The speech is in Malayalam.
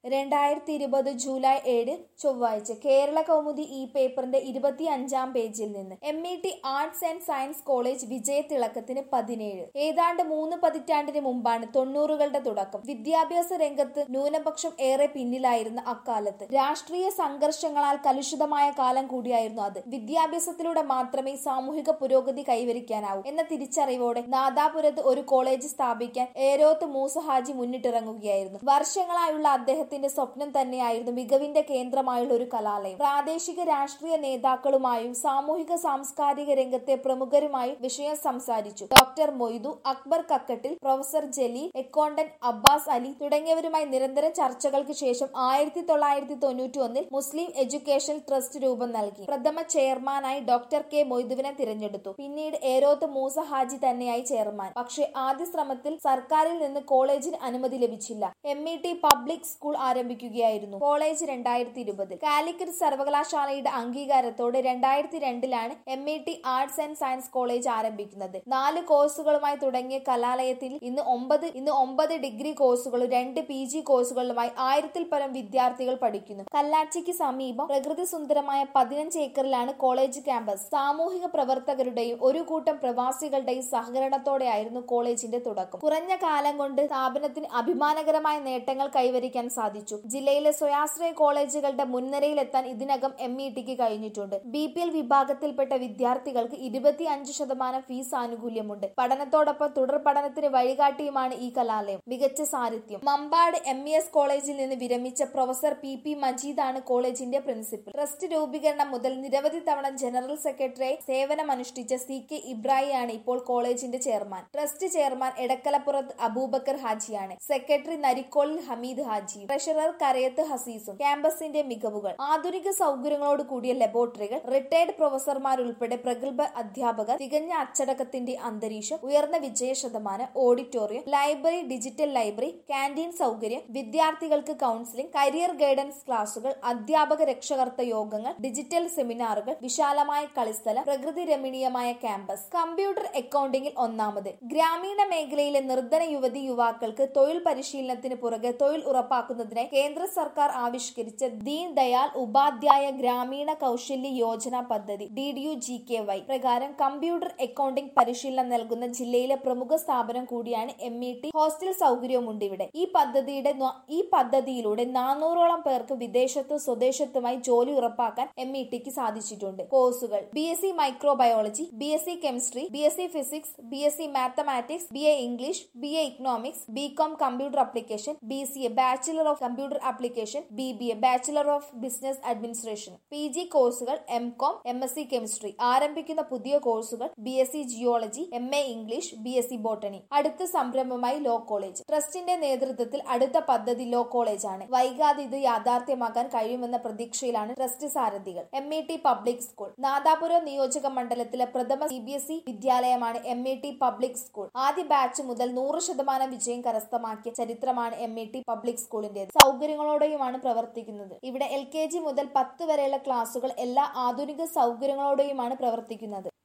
രണ്ടായിരത്തി ഇരുപത് ജൂലൈ ഏഴ് ചൊവ്വാഴ്ച കേരള കൗമുദി ഈ പേപ്പറിന്റെ ഇരുപത്തി അഞ്ചാം പേജിൽ നിന്ന് M E T arts and science college വിജയത്തിളക്കത്തിന് പതിനേഴ് ഏതാണ്ട് മൂന്ന് പതിറ്റാണ്ടിന് മുമ്പാണ് തൊണ്ണൂറുകളുടെ തുടക്കം വിദ്യാഭ്യാസ രംഗത്ത് ന്യൂനപക്ഷം ഏറെ പിന്നിലായിരുന്ന അക്കാലത്ത് രാഷ്ട്രീയ സംഘർഷങ്ങളാൽ കലുഷിതമായ കാലം കൂടിയായിരുന്നു അത് വിദ്യാഭ്യാസത്തിലൂടെ മാത്രമേ സാമൂഹിക പുരോഗതി കൈവരിക്കാനാവൂ എന്ന തിരിച്ചറിവോടെ നാദാപുരത്ത് ഒരു കോളേജ് സ്ഥാപിക്കാൻ ഏരോത്ത് മൂസ ഹാജി മുന്നിട്ടിറങ്ങുകയായിരുന്നു വർഷങ്ങളായുള്ള അദ്ദേഹത്തിന്റെ സ്വപ്നം തന്നെയായിരുന്നു മികവിന്റെ കേന്ദ്രമായുള്ള ഒരു കലാലയം പ്രാദേശിക രാഷ്ട്രീയ നേതാക്കളുമായും സാമൂഹിക സാംസ്കാരിക രംഗത്തെ പ്രമുഖരുമായും വിഷയം സംസാരിച്ചു ഡോക്ടർ മൊയ്തു അക്ബർ കക്കട്ടിൽ പ്രൊഫസർ ജലീൽ എക്കോണ്ടൻ അബ്ബാസ് അലി തുടങ്ങിയവരുമായി നിരന്തരം ചർച്ചകൾക്ക് ശേഷം ആയിരത്തി തൊള്ളായിരത്തി തൊണ്ണൂറ്റി ഒന്നിൽ മുസ്ലിം എഡ്യൂക്കേഷൻ ട്രസ്റ്റ് രൂപം നൽകി പ്രഥമ ചെയർമാനായി ഡോക്ടർ കെ മൊയ്തുവിനെ തിരഞ്ഞെടുത്തു പിന്നീട് ഏരോത്ത് മൂസ ഹാജി തന്നെയായി ചെയർമാൻ പക്ഷേ ആദ്യ ശ്രമത്തിൽ സർക്കാരിൽ നിന്ന് കോളേജിന് അനുമതി ലഭിച്ചില്ല M E T public school ആരംഭിക്കുകയായിരുന്നു കോളേജ് രണ്ടായിരത്തി ഇരുപതിൽ കാലിക്കറ്റ് സർവകലാശാലയുടെ അംഗീകാരത്തോടെ രണ്ടായിരത്തി രണ്ടിലാണ് M E T arts and science college ആരംഭിക്കുന്നത് നാല് കോഴ്സുകളുമായി തുടങ്ങിയ കലാലയത്തിൽ ഇന്ന് ഒമ്പത് ഇന്ന് ഒമ്പത് ഡിഗ്രി കോഴ്സുകളും രണ്ട് പി ജി കോഴ്സുകളുമായി ആയിരത്തിൽ പരം വിദ്യാർത്ഥികൾ പഠിക്കുന്നു കല്ലാച്ചിക്ക് സമീപം പ്രകൃതി സുന്ദരമായ പതിനഞ്ച് ഏക്കറിലാണ് കോളേജ് ക്യാമ്പസ് സാമൂഹിക പ്രവർത്തകരുടെയും ഒരു കൂട്ടം പ്രവാസികളുടെയും സഹകരണത്തോടെയായിരുന്നു കോളേജിന്റെ തുടക്കം കുറഞ്ഞ കാലം കൊണ്ട് സ്ഥാപനത്തിന് അഭിമാനകരമായ നേട്ടങ്ങൾ കൈവരിക്കാൻ സാധിച്ചു ജില്ലയിലെ സ്വയാശ്രയ കോളേജുകളുടെ മുൻനിരയിലെത്താൻ ഇതിനകം എം ഇ ടിക്ക് കഴിഞ്ഞിട്ടുണ്ട് ബി പി എൽ വിഭാഗത്തിൽപ്പെട്ട വിദ്യാർത്ഥികൾക്ക് ഇരുപത്തി അഞ്ച് ശതമാനം ഫീസ് ആനുകൂല്യമുണ്ട് പഠനത്തോടൊപ്പം തുടർ പഠനത്തിന് വഴികാട്ടിയുമാണ് ഈ കലാലയം മികച്ച സാഹിത്യം മമ്പാട് എം ഇ എസ് കോളേജിൽ നിന്ന് വിരമിച്ച പ്രൊഫസർ പി പി മജീദാണ് കോളേജിന്റെ പ്രിൻസിപ്പൽ ട്രസ്റ്റ് രൂപീകരണം മുതൽ നിരവധി തവണ ജനറൽ സെക്രട്ടറി സേവനമനുഷ്ഠിച്ച സി കെ ഇബ്രാഹിയാണ് ഇപ്പോൾ കോളേജിന്റെ ചെയർമാൻ ട്രസ്റ്റ് ചെയർമാൻ എടക്കലപ്പുറത്ത് അബൂബക്കർ ഹാജിയാണ് സെക്രട്ടറി നരിക്കോളിൽ ഹമീദ് ഹാജി ട്രഷറർ കരയത്ത് ഹസീസും ക്യാമ്പസിന്റെ മികവുകൾ ആധുനിക സൗകര്യങ്ങളോട് കൂടിയ ലബോറട്ടറികൾ റിട്ടയർഡ് പ്രൊഫസർമാരുൾപ്പെടെ പ്രഗത്ഭ അധ്യാപകർ തികഞ്ഞ അച്ചടക്കത്തിന്റെ അന്തരീക്ഷം ഉയർന്ന വിജയ ശതമാനം auditorium library digital library canteen സൗകര്യം വിദ്യാർത്ഥികൾക്ക് കൗൺസിലിംഗ് കരിയർ ഗൈഡൻസ് ക്ലാസുകൾ അധ്യാപക രക്ഷകർത്ത യോഗങ്ങൾ ഡിജിറ്റൽ സെമിനാറുകൾ വിശാലമായ കളിസ്ഥലം പ്രകൃതി രമണീയമായ ക്യാമ്പസ് കമ്പ്യൂട്ടർ അക്കൗണ്ടിംഗിൽ ഒന്നാമത് ഗ്രാമീണ മേഖലയിലെ നിർധന യുവതി യുവാക്കൾക്ക് തൊഴിൽ പരിശീലനത്തിന് പുറകെ തൊഴിൽ ഉറപ്പാക്കുന്നതിനായി കേന്ദ്ര സർക്കാർ ആവിഷ്കരിച്ച ദീൻ ദയാൽ ഉപാധ്യായ ഗ്രാമീണ കൗശല്യ യോജന പദ്ധതി D D U G K Y പ്രകാരം കമ്പ്യൂട്ടർ അക്കൗണ്ടിംഗ് പരിശീലനം നൽകുന്ന ജില്ലയിലെ പ്രമുഖ സ്ഥാപനം കൂടിയാണ് എം ഇ ടി ഹോസ്റ്റൽ സൗകര്യവുമുണ്ട് ഇവിടെ ഈ പദ്ധതിയുടെ ന- ഈ പദ്ധതിയിലൂടെ നാനൂറോളം പേർക്ക് വിദേശത്തും സ്വദേശത്തുമായി ജോലി ഉറപ്പാക്കാൻ എം ഇ ടിക്ക് സാധിച്ചിട്ടുണ്ട് കോഴ്സുകൾ B S C microbiology B S C chemistry B S C physics B S C mathematics B A English B A economics B com computer application B C A bachelor of computer application B B A bachelor of business administration P G കോഴ്സുകൾ M com M S C chemistry ആരംഭിക്കുന്ന പുതിയ കോഴ്സുകൾ B S C geology M A English B S C botany അടുത്ത സംരംഭമായി ലോ കോളേജ് ട്രസ്റ്റിന്റെ നേതൃത്വത്തിൽ അടുത്ത പദ്ധതി ലോ കോളേജ് ആണ് വൈകാതെ ഇത് യാഥാർത്ഥ്യമാക്കാൻ കഴിയുമെന്ന പ്രതീക്ഷയിലാണ് ട്രസ്റ്റ് സാരഥികൾ M E T public school Nadapuram നിയോജക മണ്ഡലത്തിലെ പ്രഥമ സി ബി എസ് ഇ വിദ്യാലയമാണ് M E T public school ആദ്യ ബാച്ച് മുതൽ നൂറ് ശതമാനം വിജയം കരസ്ഥമാക്കിയ ചരിത്രമാണ് എം ഇ ടി പബ്ലിക് സ്കൂളിന്റേത് സൗകര്യങ്ങളോടെയുമാണ് പ്രവർത്തിക്കുന്നത് ഇവിടെ എൽ കെ ജി മുതൽ പത്ത് വരെയുള്ള ക്ലാസുകൾ എല്ലാ ആധുനിക സൗകര്യങ്ങളോടെയുമാണ് പ്രവർത്തിക്കുന്നത്